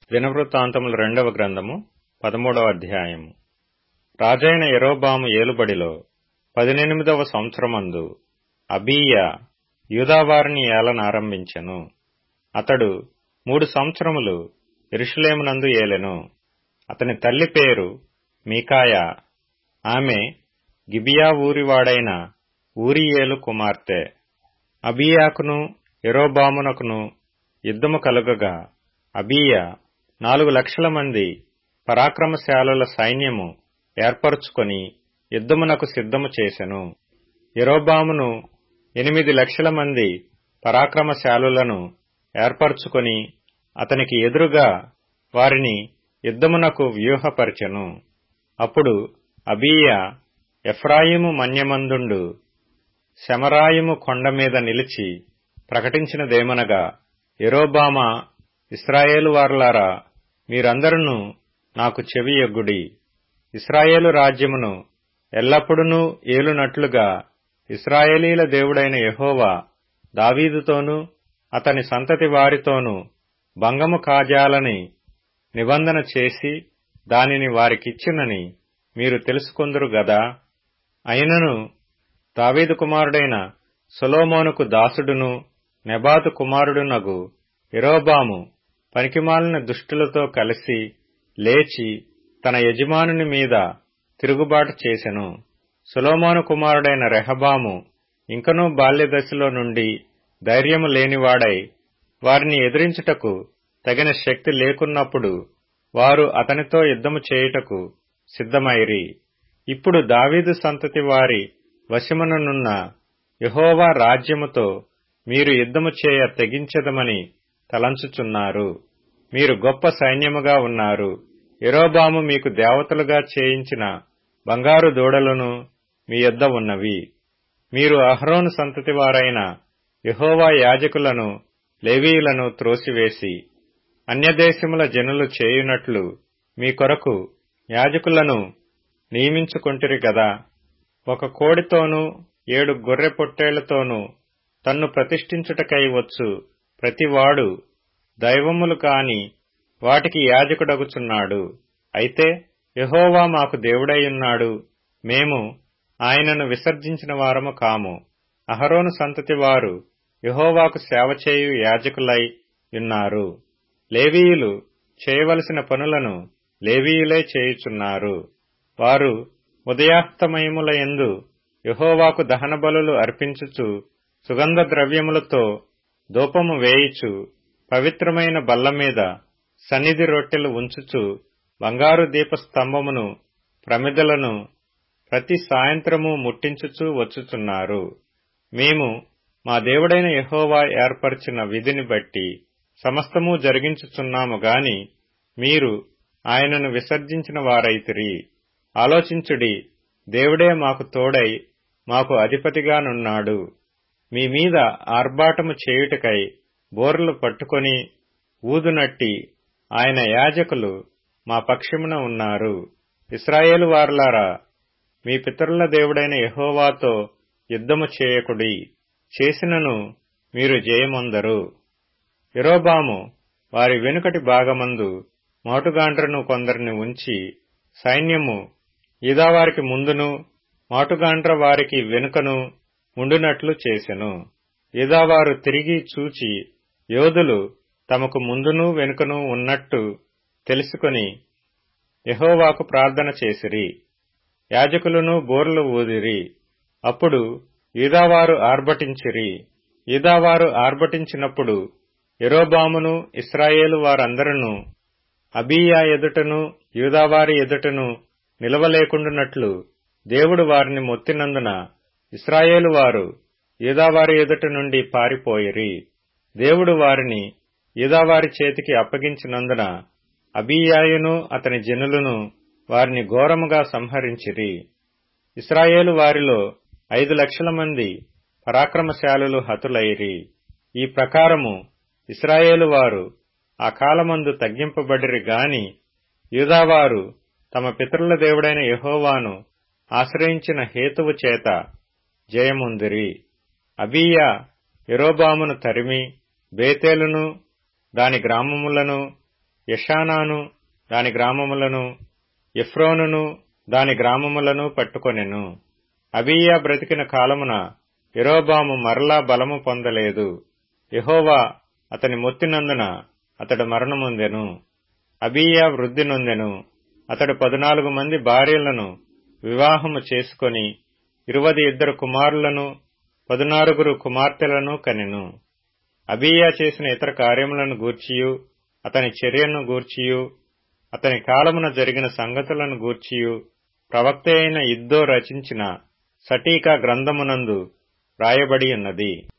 దినవృత్తాంతములు రెండవ గ్రంథము పదమూడవ అధ్యాయము రాజైన యెరోబాము ఏలుబడిలో పదినెనిమిదవ సంవత్సరమందు అబీయా యూదావారిని ఏలనారంభించెను అతడు మూడు సంవత్సరములు యెరూషలేమునందు ఏలెను అతని తల్లి పేరు మీకాయా ఆమె గిబియా ఊరివాడైన ఊరియేలు కుమార్తె అబీయాకును యెరోబామునకును యుద్ధము కలుగగా అబీయా నాలుగు లక్షల మంది పరాక్రమశాలుల సైన్యము ఏర్పరచుకొని యుద్ధమునకు సిద్ధము చేసెను యెరోబామును ఎనిమిది లక్షల మంది పరాక్రమశాలులను ఏర్పరచుకొని అతనికి ఎదురుగా వారిని యుద్ధమునకు వ్యూహపరచెను అప్పుడు అబీయా ఎఫ్రాయిము మన్యమందుండు శమరాయిము కొండ మీద నిలిచి ప్రకటించినదేమనగా యెరోబామా ఇస్రాయేలు వారలారా మీరందరూ నాకు చెవియొగ్గుడి ఇస్రాయేలు రాజ్యమును ఎల్లప్పుడూ ఏలునట్లుగా ఇస్రాయేలీల దేవుడైన యెహోవా దావీదుతోనూ అతని సంతతి వారితోనూ భంగము కాజాలని నిబంధన చేసి దానిని వారికిచ్చునని మీరు తెలుసుకొందురు గదా అయినను దావీదు కుమారుడైన సొలోమోనుకు దాసుడును నెబాతు కుమారుడునగు ఎరోబాము పనికిమాలిన దుష్టులతో కలిసి లేచి తన యజమానుని మీద తిరుగుబాటు చేసెను సొలోమోను కుమారుడైన రెహబాము ఇంకనూ బాల్యదశలో నుండి ధైర్యము లేనివాడై వారిని ఎదిరించుటకు తగిన శక్తి లేకున్నప్పుడు వారు అతనితో యుద్ధము చేయుటకు సిద్ధమైరి ఇప్పుడు దావీదు సంతతి వారి వశముననున్న యహోవా రాజ్యముతో మీరు యుద్ధము చేయ తెగించదమని తలంచుచున్నారు మీరు గొప్ప సైన్యముగా ఉన్నారు ఎరోబాము మీకు దేవతలుగా చేయించిన బంగారు దూడలను మీ యొద్ద ఉన్నవి మీరు అహరోను సంతతి వారైన యహోవా యాజకులను లేవీయులను త్రోసివేసి అన్యదేశముల జనులు చేయునట్లు మీ కొరకు యాజకులను నియమించుకొంటిరి గదా ఒక కోడితోనూ ఏడు గొర్రె పొట్టేళ్లతోనూ తన్ను ప్రతిష్ఠించుటకై వచ్చు ప్రతివాడు దైవములు కాని వాటికి యాజకుడగుచున్నాడు అయితే యహోవా మాకు దేవుడైయున్నాడు మేము ఆయనను విసర్జించిన వారము కాము అహరోను సంతతి వారు యహోవాకు సేవ చేయు యాజకులై ఉన్నారు లేవీయులు చేయవలసిన పనులను లేవీయులే చేయుచున్నారు వారు ఉదయాస్తమయముల ఎందు యహోవాకు దహన బలులు అర్పించుచు సుగంధ ద్రవ్యములతో దూపము వేయిచు పవిత్రమైన బల్ల మీద సన్నిధి రొట్టెలు ఉంచుచు బంగారు దీపస్తంభమును ప్రమిదలను ప్రతి సాయంత్రము ముట్టించుచూ వచ్చుచున్నారు మేము మా దేవుడైన యహోవా ఏర్పరిచిన విధిని బట్టి సమస్తము జరిగించుచున్నాము గాని మీరు ఆయనను విసర్జించిన వారైతిరి ఆలోచించుడి దేవుడే మాకు తోడై మాకు అధిపతిగానున్నాడు మీ మీద ఆర్భాటము చేయుటకై బోర్లు పట్టుకొని ఊదునట్టి ఆయన యాజకులు మా పక్షమున ఉన్నారు ఇస్రాయేలు వారలారా మీ పితరుల దేవుడైన యహోవాతో యుద్ధము చేయకుడి చేసినను మీరు జయమొందరు ఎరోబాము వారి వెనుకటి భాగమందు మాటుగాండ్రను కొందరిని ఉంచి సైన్యము ఇదావారికి ముందును మాటుగాండ్ర వారికి వెనుకను ఉండునట్లు చేసెను ఇదావారు తిరిగి చూచి యోధులు తమకు ముందును వెనుకను ఉన్నట్టు తెలుసుకొని యహోవాకు ప్రార్థన చేసిరి యాజకులను బోర్లు ఊదిరి అప్పుడు ఈదావారు ఆర్భటించిరి ఈదావారు ఆర్భటించినప్పుడు ఎరోబామును ఇస్రాయేలు వారందరూ అబీయా ఎదుటను యూదావారి ఎదుటను నిలవలేకుండునట్లు దేవుడు వారిని మొత్తినందున ఇస్రాయేలు వారు యూదావారి ఎదుట నుండి పారిపోయిరి దేవుడు వారిని యూదావారి చేతికి అప్పగించినందున అబీయాయును అతని జనులను వారిని ఘోరముగా సంహరించిరి ఇస్రాయేలు వారిలో ఐదు లక్షల మంది పరాక్రమశాలులు హతులైరి ఈ ప్రకారము ఇస్రాయేలు వారు ఆ కాలమందు తగ్గింపబడిరి గాని యూదావారు తమ పితరుల దేవుడైన యహోవాను ఆశ్రయించిన హేతువు చేత జయముందిరి అబీయా యెరోబామును తరిమి బేతేలును దాని గ్రామములను యషానాను దాని గ్రామములను ఎఫ్రోనును దాని గ్రామములను పట్టుకొనెను అబీయా బ్రతికిన కాలమున ఎరోబాము మరలా బలము పొందలేదు యహోవా అతని మొత్తినందున అతడు మరణముందెను అబీయా వృద్ధి నొందెను అతడు పదునాలుగు మంది భార్యలను వివాహము చేసుకొని ఇరువది ఇద్దరు కుమారులను పదునారుగురు కుమార్తెలను కనెను అబీయా చేసిన ఇతర కార్యములను గూర్చియు అతని చర్యను గూర్చియు అతని కాలమున జరిగిన సంగతులను గూర్చియు ప్రవక్త అయిన ఇద్దో రచించిన సటీకా గ్రంథమునందు రాయబడి ఉన్నది